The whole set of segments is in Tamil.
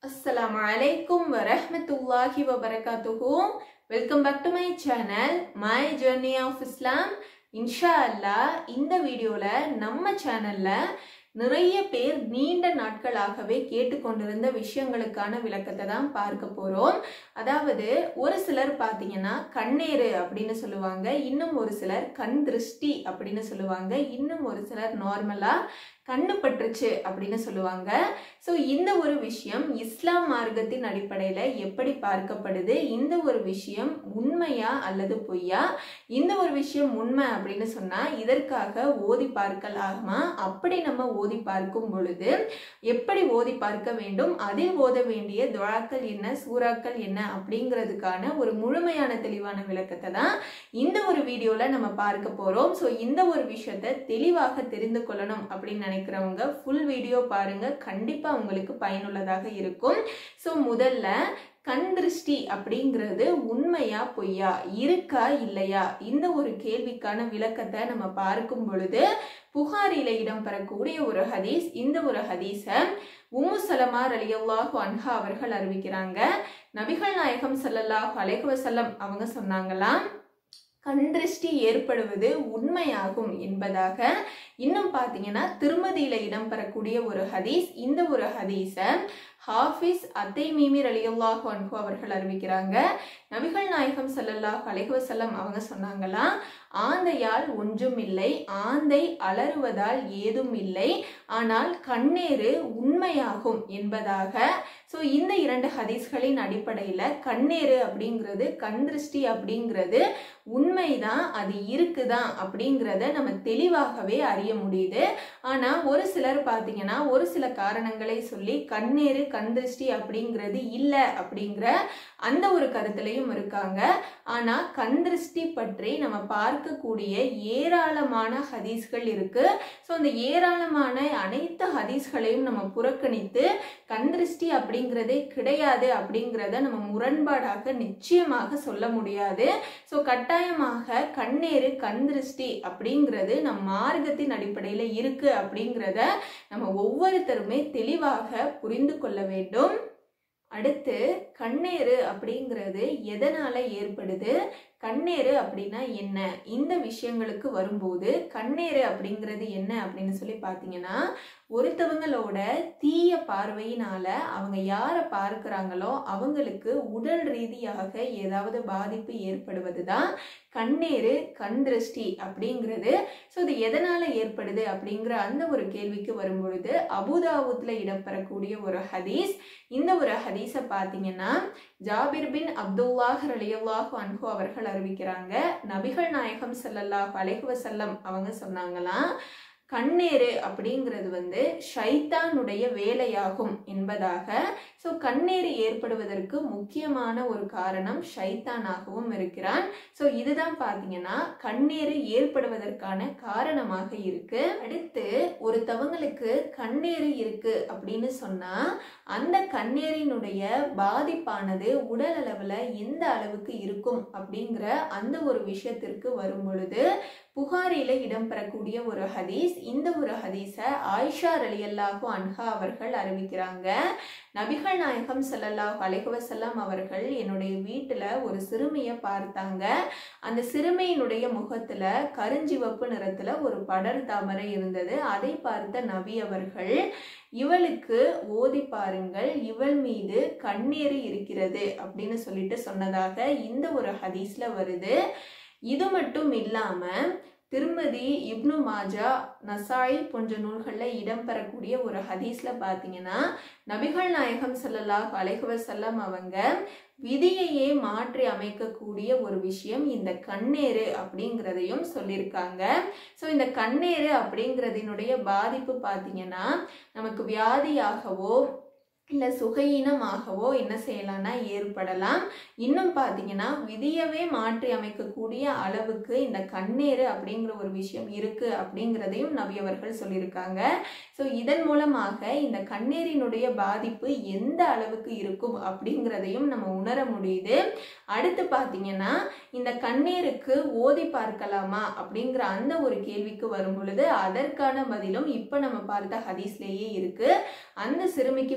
அஸ்ஸலாமு அலைக்கும் வரஹ்மத்துல்லாஹி வபரகாத்துஹு welcome back to my channel my journey of Islam இன்ஷா அல்லாஹ் இந்த வீடியோவில் நம்ம சேனலில் நிறைய பேர் நீண்ட நாட்களாகவே கேட்டுக்கொண்டிருந்த விஷயங்களுக்கான விளக்கத்தை தான் பார்க்க போகிறோம் அதாவது ஒரு சிலர் பார்த்தீங்கன்னா கண்ணேறு அப்படின்னு சொல்லுவாங்க இன்னும் ஒரு சிலர் கண் திருஷ்டி அப்படின்னு சொல்லுவாங்க இன்னும் ஒரு சிலர் நார்மலாக கண்ணு பற்றுச்சு அப்படின்னு சொல்லுவாங்க ஸோ இந்த ஒரு விஷயம் இஸ்லாம் மார்க்கத்தின் அடிப்படையில் எப்படி பார்க்கப்படுது இந்த ஒரு விஷயம் உண்மையா அல்லது பொய்யா இந்த ஒரு விஷயம் உண்மை அப்படின்னு சொன்னால் இதற்காக ஓதி பார்க்கலாமா அப்படி நம்ம ஓதி பார்க்கும் பொழுது எப்படி ஓதி பார்க்க வேண்டும் அதில் ஓத வேண்டிய துவாக்கள் என்ன சூறாக்கள் என்ன அப்படிங்கிறதுக்கான ஒரு முழுமையான தெளிவான விளக்கத்தை தான் இந்த ஒரு வீடியோவில் நம்ம பார்க்க போகிறோம் ஸோ இந்த ஒரு விஷயத்தை தெளிவாக தெரிந்து கொள்ளணும் அப்படின்னு நினைக்கிறவங்க ஃபுல் வீடியோ பாருங்க கண்டிப்பாக உங்களுக்கு பயனுள்ளதாக இருக்கும் ஸோ முதல்ல கண் திருஷ்டி அப்படிங்கிறது உண்மையா பொய்யா இருக்கா இல்லையா இந்த ஒரு கேள்விக்கான விளக்கத்தை நம்ம பார்க்கும் பொழுது புகாரில இடம்பெறக்கூடிய ஒரு ஹதீஸ் இந்த ஒரு ஹதீஸை உம்மு சலமா ரலியல்லாஹு அன்ஹா அவர்கள் அறிவிக்கிறாங்க நபிகள் நாயகம் சல்லல்லாஹு அலைஹி வஸல்லம் அவங்க சொன்னாங்களாம் கண் திருஷ்டி ஏற்படுவது உண்மையாகும் என்பதாக இன்னும் பார்த்தீங்கன்னா திருமதியில இடம்பெறக்கூடிய ஒரு ஹதீஸ் இந்த ஒரு ஹதீஸை ஹாஃபிஸ் அத்தை மீமி அலியுல்லாஹு அன்ஹு அவர்கள் அறிவிக்கிறாங்க நபிகள் நாயகம் சல்லல்லாஹு அலைஹி வஸல்லம் அவங்க சொன்னாங்களாம் ஆந்தையால் ஒன்றும் இல்லை ஆந்தை அலறுவதால் ஏதும் இல்லை ஆனால் கண்ணேறு உண்மையாகும் என்பதாக ஸோ இந்த இரண்டு ஹதீஸ்களின் அடிப்படையில் கண்ணேறு அப்படிங்கிறது கண் திருஷ்டி அப்படிங்கிறது உண்மைதான் அது இருக்குதான் அப்படிங்கிறத நம்ம தெளிவாகவே அறிய முடியுது ஆனால் ஒரு சிலர் பார்த்தீங்கன்னா ஒரு சில காரணங்களை சொல்லி கண்ணேறு கண் திருஷ்டி அப்படிங்கிறது இல்லை அப்படிங்கிற அந்த ஒரு கருத்துலையும் இருக்காங்க ஆனால் கண் திருஷ்டி பற்றி நம்ம பார்க்கக்கூடிய ஏராளமான ஹதீஸ்கள் இருக்கு ஸோ அந்த ஏராளமான அனைத்து ஹதீஸ்களையும் நம்ம புறக்கணித்து கண் திருஷ்டி அப்படிங்கிறதே கிடையாது அப்படிங்கிறத நம்ம முரண்பாடாக நிச்சயமாக சொல்ல முடியாது ஸோ கட்டாயமாக கண்ணேறு கண் திருஷ்டி அப்படிங்கிறது நம் மார்க்கத்தின் அடிப்படையில் இருக்கு அப்படிங்கிறத நம்ம ஒவ்வொருத்தருமே தெளிவாக புரிந்து கொள்ள வேண்டும் அடுத்து கண்ணேறு அப்படிங்கிறது எதனால ஏற்படுது கண்ணேறு அப்படின்னா என்ன இந்த விஷயங்களுக்கு வரும்போது கண்ணேறு அப்படிங்கிறது என்ன அப்படின்னு சொல்லி பார்த்தீங்கன்னா ஒருத்தவங்களோட தீய பார்வையினால அவங்க யாரை பார்க்குறாங்களோ அவங்களுக்கு உடல் ரீதியாக ஏதாவது பாதிப்பு ஏற்படுவது தான் கண்ணேறு கண் திருஷ்டி அப்படிங்கிறது ஸோ இது எதனால ஏற்படுது அப்படிங்கிற அந்த ஒரு கேள்விக்கு வரும் பொழுது அபுதாபுத்தில் இடம்பெறக்கூடிய ஒரு ஹதீஸ் இந்த ஒரு ஹதீஸை பார்த்தீங்கன்னா ஜாபிர் பின் அப்துல்லாஹ் ரலியல்லாஹு அன்ஹு அவர்கள் அறிவிக்கிறாங்க நபிகள் நாயகம் ஸல்லல்லாஹு அலைஹி வஸல்லம் அவங்க சொன்னாங்களாம் கண்ணேறு அப்படிங்கிறது வந்து ஷைத்தானுடைய வேலையாகும் என்பதாக ஸோ கண்ணேறு ஏற்படுவதற்கு முக்கியமான ஒரு காரணம் ஷைத்தானாகவும் இருக்கிறான் ஸோ இதுதான் பார்த்தீங்கன்னா கண்ணேறு ஏற்படுவதற்கான காரணமாக இருக்கு அடுத்து ஒருத்தவங்களுக்கு கண்ணேறு இருக்கு அப்படின்னு சொன்னா அந்த கண்ணேரினுடைய பாதிப்பானது உடல் அளவில் எந்த அளவுக்கு இருக்கும் அப்படிங்கிற அந்த ஒரு விஷயத்திற்கு வரும் பொழுது புகாரில இடம்பெறக்கூடிய ஒரு ஹதீஸ் இந்த ஒரு ஹதீஸை ஆயிஷா ரலியல்லாஹு அன்ஹா அவர்கள் அறிவிக்கிறாங்க நபிகள் நாயகம் சல்லல்லாஹு அலைஹி வஸல்லம் அவர்கள் என்னுடைய வீட்டில் ஒரு சிறுமியை பார்த்தாங்க அந்த சிறுமியினுடைய முகத்தில் கருஞ்சிவப்பு நிறத்தில் ஒரு படர் தாமரை இருந்தது அதை பார்த்த நபி அவர்கள் இவளுக்கு ஓதி பாருங்கள் இவள் மீது கண்ணீர் இருக்கிறது அப்படின்னு சொல்லிட்டு சொன்னதாக இந்த ஒரு ஹதீஸ்ல வருது இது மட்டும் இல்லாம திருமதி இப்னு மாஜா நசாய் போன்ற நூல்களில் இடம்பெறக்கூடிய ஒரு ஹதீஸில் பார்த்தீங்கன்னா நபிகள் நாயகம் சல்லல்லாஹ் அலைஹி வஸல்லம் அவங்க விதியையே மாற்றி அமைக்கக்கூடிய ஒரு விஷயம் இந்த கண்ணேறு அப்படிங்கிறதையும் சொல்லியிருக்காங்க ஸோ இந்த கண்ணேறு அப்படிங்கிறதினுடைய பாதிப்பு பார்த்தீங்கன்னா நமக்கு வியாதியாகவோ இல்லை சுகையினமாகவோ என்ன செய்யலாம்னா ஏற்படலாம் இன்னும் பார்த்தீங்கன்னா விதியவே மாற்றி அமைக்கக்கூடிய அளவுக்கு இந்த கண்ணீர் அப்படிங்கிற ஒரு விஷயம் இருக்கு அப்படிங்கிறதையும் நபி அவர்கள் சொல்லியிருக்காங்க ஸோ இதன் மூலமாக இந்த கண்ணீரினுடைய பாதிப்பு எந்த அளவுக்கு இருக்கும் அப்படிங்கிறதையும் நம்ம உணர முடியுது அடுத்து பார்த்தீங்கன்னா இந்த கண்ணீருக்கு ஓதி பார்க்கலாமா அப்படிங்கிற அந்த ஒரு கேள்விக்கு வரும் பொழுது அதற்கான பதிலும் இப்போ நம்ம பார்த்த ஹதீஸ்லேயே இருக்கு அந்த சிறுமிக்கு பார்த்தீங்கன்னா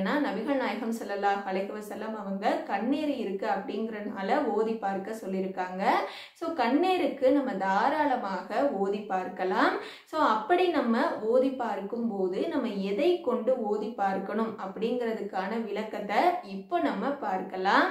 பார்த்தீங்கன்னா நபிகள் நாயகம் ஸல்லல்லாஹு அலைஹி வஸல்லம் அவங்க கண்ணீர் இருக்கு அப்படிங்கறதுனால ஓதி பார்க்க சொல்லியிருக்காங்க ஸோ கண்ணீருக்கு நம்ம தாராளமாக ஓதி பார்க்கலாம் ஸோ அப்படி நம்ம ஓதி பார்க்கும் போது நம்ம எதை கொண்டு ஓதி பார்க்கணும் அப்படிங்கிறதுக்கான விளக்கத்தை இப்போ நம்ம பார்க்கலாம்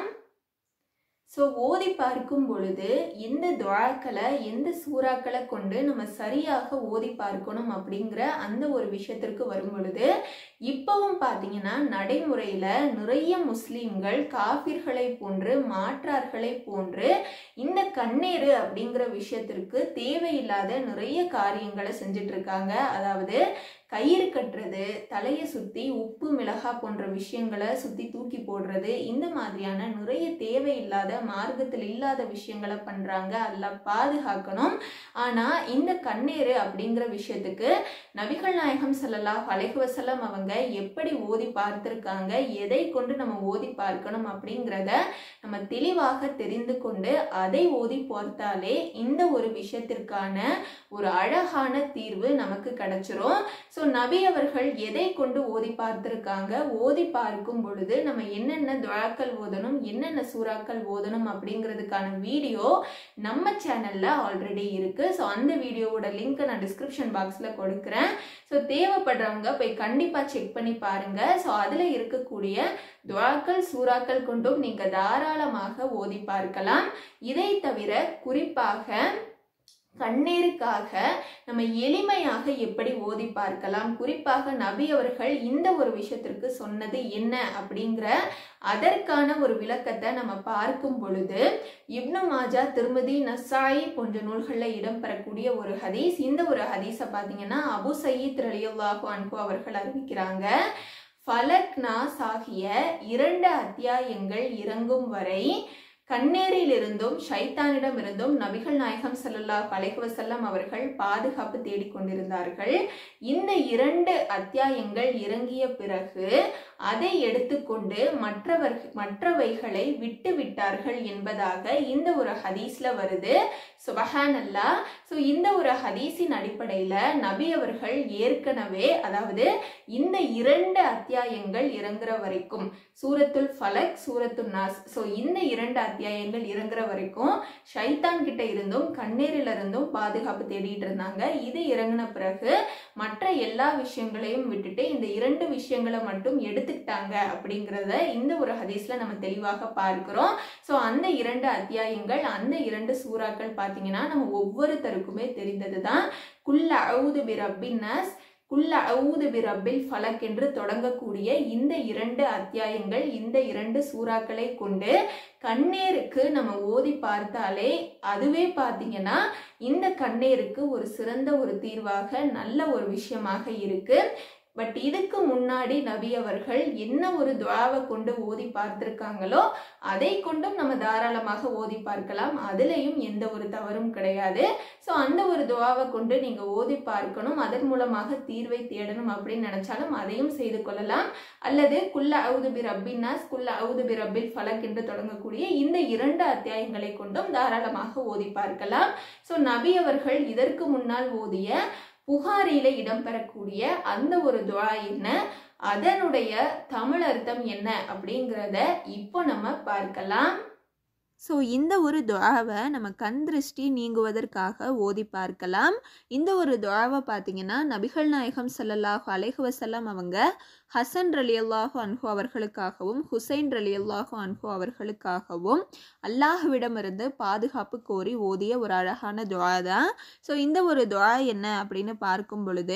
ஸோ ஓதி பார்க்கும் பொழுது எந்த துவாக்களை எந்த சூறாக்களை கொண்டு நம்ம சரியாக ஓதி பார்க்கணும் அப்படிங்கிற அந்த ஒரு விஷயத்திற்கு வரும் பொழுது இப்பவும் பார்த்தீங்கன்னா நடைமுறையில் நிறைய முஸ்லீம்கள் காபிர்களை போன்று மாற்றார்களை போன்று இந்த கண்ணீர் அப்படிங்கிற விஷயத்திற்கு தேவையில்லாத நிறைய காரியங்களை செஞ்சுட்டு இருக்காங்க அதாவது கயிறு கட்டுறது தலையை சுற்றி உப்பு மிளகா போன்ற விஷயங்களை சுற்றி தூக்கி போடுறது இந்த மாதிரியான நிறைய தேவையில்லாத மார்க்கத்தில் இல்லாத விஷயங்களை பண்ணுறாங்க அதில் பாதுகாக்கணும் ஆனால் இந்த கண்ணீர் அப்படிங்கிற விஷயத்துக்கு நபிகள் நாயகம் ஸல்லல்லாஹு அலைஹி வஸல்லம் அவங்க எப்படி ஓதி பார்த்துருக்காங்க எதை கொண்டு நம்ம ஓதி பார்க்கணும் அப்படிங்கிறத நம்ம தெளிவாக தெரிந்து கொண்டு அதை ஓதி பார்த்தாலே இந்த ஒரு விஷயத்திற்கான ஒரு அழகான தீர்வு நமக்கு கிடைச்சிரும் ஸோ நபி அவர்கள் எதை கொண்டு ஓதி பார்த்திருக்காங்க ஓதி பார்க்கும் பொழுது நம்ம என்னென்ன துவாக்கள் ஓதணும் என்னென்ன சூறாக்கள் ஓதணும் அப்படிங்கிறதுக்கான வீடியோ நம்ம சேனல்ல ஆல்ரெடி இருக்கு ஸோ அந்த வீடியோவோட லிங்க் நான் டிஸ்கிரிப்ஷன் பாக்ஸ்ல கொடுக்குறேன் ஸோ தேவைப்படுறவங்க போய் கண்டிப்பா செக் பண்ணி பாருங்க ஸோ அதுல இருக்கக்கூடிய துவாக்கள் சூறாக்கள் கொண்டும் நீங்க தாராளமாக ஓதி பார்க்கலாம் இதை தவிர குறிப்பாக கண்ணீருக்காக நம்ம எளிமையாக எப்படி ஓதி பார்க்கலாம் குறிப்பாக நபி அவர்கள் இந்த ஒரு விஷயத்திற்கு சொன்னது என்ன அப்படிங்கிற அதற்கான ஒரு விளக்கத்தை நம்ம பார்க்கும் பொழுது இப்னு மாஜா திருமதி நசாயி போன்ற நூல்களில் இடம்பெறக்கூடிய ஒரு ஹதீஸ் இந்த ஒரு ஹதீஸை பார்த்தீங்கன்னா அபு சயீத் ரலியுல்லாஹு அன்கு அவர்கள் அறிவிக்கிறாங்க ஃபலக் நாஸ் ஆகிய இரண்டு அத்தியாயங்கள் இறங்கும் வரை கண்ணேரிலிருந்தும் ஷைத்தானிடம் இருந்தும் நபிகள் நாயகம் ஸல்லல்லாஹு அலைஹி வஸல்லம் அவர்கள் பாதுகாப்பு தேடிக்கொண்டிருந்தார்கள் இந்த இரண்டு அத்தியாயங்கள் இறங்கிய பிறகு அதை எடுத்துக்கொண்டு மற்றவர் மற்றவைகளை விட்டு விட்டார்கள் என்பதாக இந்த ஒரு ஹதீஸ்ல வருது சுபஹான் அல்லா ஸோ இந்த ஒரு ஹதீஸின் அடிப்படையில் நபி அவர்கள் ஏற்கனவே அதாவது இந்த இரண்டு அத்தியாயங்கள் இறங்குற வரைக்கும் சூரத்துல் ஃபலக் சூரத்துல் நாஸ் ஸோ இந்த இரண்டு அத்தியாயங்கள் இறங்குற வரைக்கும் ஷைத்தான் கிட்ட இருந்தும் கண்ணீரில் இருந்தும் பாதுகாப்பு தேடிட்டு இருந்தாங்க இது இறங்கின பிறகு மற்ற எல்லா விஷயங்களையும் விட்டுட்டு இந்த இரண்டு விஷயங்களை மட்டும் எடுத்துக்கிட்டாங்க அப்படிங்கிறத இந்த ஒரு ஹதீஸ்ல நம்ம தெளிவாக பார்க்கிறோம் ஸோ அந்த இரண்டு அத்தியாயங்கள் அந்த இரண்டு சூறாக்கள் பார்த்தீங்கன்னா நம்ம ஒவ்வொருத்தருக்குமே தெரிந்ததுதான் குல்ல அவுது பி ரப்பின் நஸ் குல்ல அவுது பி ரப்பில் ஃபலக் என்று தொடங்கக்கூடிய இந்த இரண்டு அத்தியாயங்கள் இந்த இரண்டு சூறாக்களை கொண்டு கண்ணீருக்கு நம்ம ஓதி பார்த்தாலே அதுவே பார்த்தீங்கன்னா இந்த கண்ணீருக்கு ஒரு சிறந்த ஒரு தீர்வாக நல்ல ஒரு விஷயமாக இருக்கு பட் இதுக்கு முன்னாடி நபி அவர்கள் என்ன ஒரு துவாவை கொண்டு ஓதி பார்த்திருக்காங்களோ அதை கொண்டும் நம்ம தாராளமாக ஓதி பார்க்கலாம் அதுலேயும் எந்த ஒரு தவறும் கிடையாது ஸோ அந்த ஒரு துவாவை கொண்டு நீங்கள் ஓதி பார்க்கணும் அதன் மூலமாக தீர்வை தேடணும் அப்படின்னு நினைச்சாலும் அதையும் செய்து கொள்ளலாம் அல்லது குல்ல அவுது பி ரப்பின்னாஸ் குல்ல அவுது பி ரப்பில் ஃபலக் என்று தொடங்கக்கூடிய இந்த இரண்டு அத்தியாயங்களை கொண்டும் தாராளமாக ஓதி பார்க்கலாம் ஸோ நபி அவர்கள் இதற்கு முன்னால் ஓதிய புகாரில இடம்பெறக்கூடிய அந்த ஒரு துவா என்ன அதனுடைய தமிழ் அர்த்தம் என்ன அப்படிங்கிறத இப்போ நம்ம பார்க்கலாம் ஸோ இந்த ஒரு துவாவை நம்ம கண் திருஷ்டி நீங்குவதற்காக ஓதி பார்க்கலாம் இந்த ஒரு துவாவை பார்த்தீங்கன்னா நபிகள் நாயகம் ஸல்லல்லாஹு அலைஹி வஸல்லம் அவங்க ஹசன் ரலியல்லாஹு அன்ஹு அவர்களுக்காகவும் ஹுசைன் ரலியல்லாஹு அன்ஹு அவர்களுக்காகவும் அல்லாஹ்விடமிருந்து பாதுகாப்பு கோரி ஓதிய ஒரு அழகான துவா தான் ஸோ இந்த ஒரு துவா என்ன அப்படின்னு பார்க்கும் பொழுது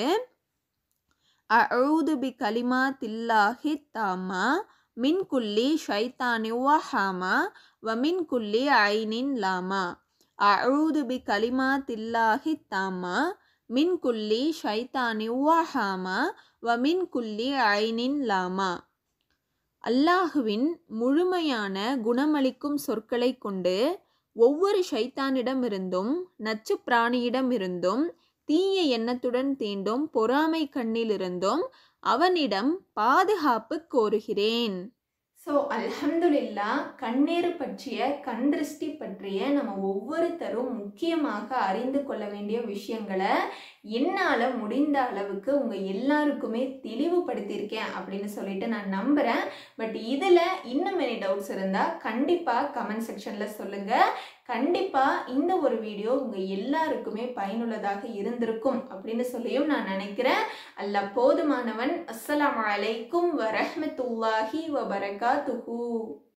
அஊது பி கலிமா தில்லாஹி தாமா மின் குல்லி ஷைத்தானி வஹாமா வமின் குல்லி ஐனின் லாமா அஊது பி கலிமா தில்லாஹி தாமா மின் குல்லி ஷைத்தானி வஹாமா வமின் குல்லி ஐனின் லாமா அல்லாஹுவின் முழுமையான குணமளிக்கும் சொற்களை கொண்டு ஒவ்வொரு ஷைத்தானிடமிருந்தும் நச்சு பிராணியிடமிருந்தும் தீய எண்ணத்துடன் தீண்டும் பொறாமை கண்ணிலிருந்தும் அவனிடம் பாதுகாப்பு கோருகிறேன் ஸோ அல்ஹம்துலில்லா கண்ணீர் பற்றிய கண் திருஷ்டி பற்றிய நம்ம ஒவ்வொருத்தரும் முக்கியமாக அறிந்து கொள்ள வேண்டிய விஷயங்களை என்னால் முடிந்த அளவுக்கு உங்கள் எல்லாருக்குமே தெளிவுபடுத்தியிருக்கேன் அப்படின்னு சொல்லிட்டு நான் நம்புகிறேன் பட் இதில் இன்னும் மெனி டவுட்ஸ் இருந்தால் கண்டிப்பாக கமெண்ட் செக்ஷனில் சொல்லுங்கள் கண்டிப்பாக இந்த ஒரு வீடியோ உங்கள் எல்லாருக்குமே பயனுள்ளதாக இருந்திருக்கும் அப்படின்னு சொல்லியும் நான் நினைக்கிறேன் அல்ல போதுமானவன் அஸ்ஸலாமு அலைக்கும் வரஹ்மத்துல்லாஹி வபரகாத்துஹு